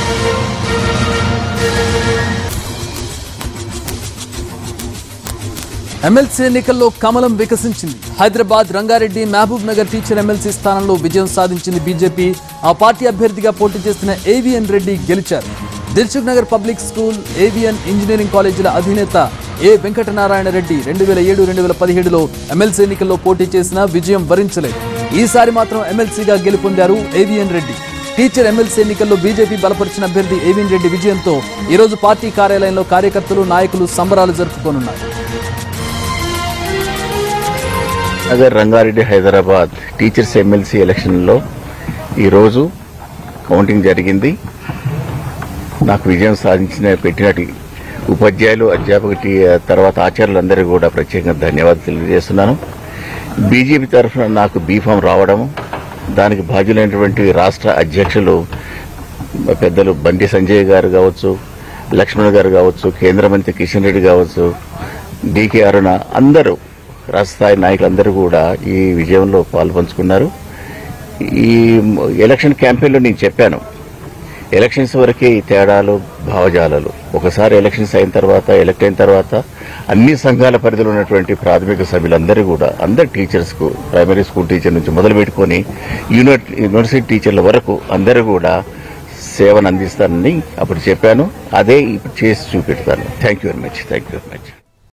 MLC ఎన్నికల్లో కమలం వికసించింది Hyderabad Rangareddy Mahabubnagar teacher MLC స్థానంలో విజయం సాధించింది బీజేపీ ఆ పార్టీ అభ్యర్థిగా పోటీ చేస్తున్న ఏవిఎన్ రెడ్డి గెలిచారు Dilsukhnagar public school AVN engineering కాలేజీల అధినేత ఏ వెంకటనారాయణ రెడ్డి రెండు వేల ఏడు రెండు వేల పదిహేడులో ఎమ్మెల్సీ ఎన్నికల్లో పోటీ చేసిన విజయం వరించలేదు ఈసారి మాత్రం ఎమ్మెల్సీగా గెలుపొందారు ఏవిఎన్ రెడ్డి టీచర్ ఎమ్మెల్సీ ఎన్నికల్లో బీజేపీ బలపరిచిన అభ్యర్థి ఏవిఎన్ రెడ్డి విజయంతో ఈరోజు పార్టీ కార్యాలయంలో కార్యకర్తలు నాయకులు సంబరాలు జరుపుకోనున్నారు నగర్ రంగారెడ్డి హైదరాబాద్ టీచర్స్ ఎమ్మెల్సీ ఎలక్షన్లో ఈరోజు కౌంటింగ్ జరిగింది నాకు విజయం సాధించిన పెట్టినటి ఉపాధ్యాయులు అధ్యాపక టీ- తర్వాత ఆచార్యులందరూ కూడా ప్రత్యేకంగా ధన్యవాదాలు తెలియజేస్తున్నాను బీజేపీ తరఫున నాకు బీఫామ్ రావడం దానికి బాధ్యులైనటువంటి రాష్ట్ర అధ్యక్షులు పెద్దలు బండి సంజయ్ గారు కావచ్చు లక్ష్మణ్ గారు కావచ్చు కేంద్ర మంత్రి కిషన్ రెడ్డి కావచ్చు డికే అరుణ అందరూ రాష్ట్ర స్థాయి నాయకులందరూ కూడా ఈ విజయంలో పాల్పంచుకున్నారు ఈ ఎలక్షన్ క్యాంపెయిన్లో నేను చెప్పాను ఎలక్షన్స్ వరకే ఈ తేడాలు భావజాలాలు ఒకసారి ఎలక్షన్స్ అయిన తర్వాత ఎలక్ట్ అయిన తర్వాత అన్ని సంఘాల పరిధిలో ఉన్నటువంటి ప్రాథమిక సభ్యులందరూ కూడా అందరు టీచర్స్కు ప్రైమరీ స్కూల్ టీచర్ నుంచి మొదలు పెట్టుకొని యూనిట్ యూనివర్సిటీ టీచర్ల వరకు అందరూ కూడా సేవను అందిస్తానని అప్పుడు చెప్పాను అదే ఇప్పుడు చేసి చూపెడతాను thank you very much thank you very much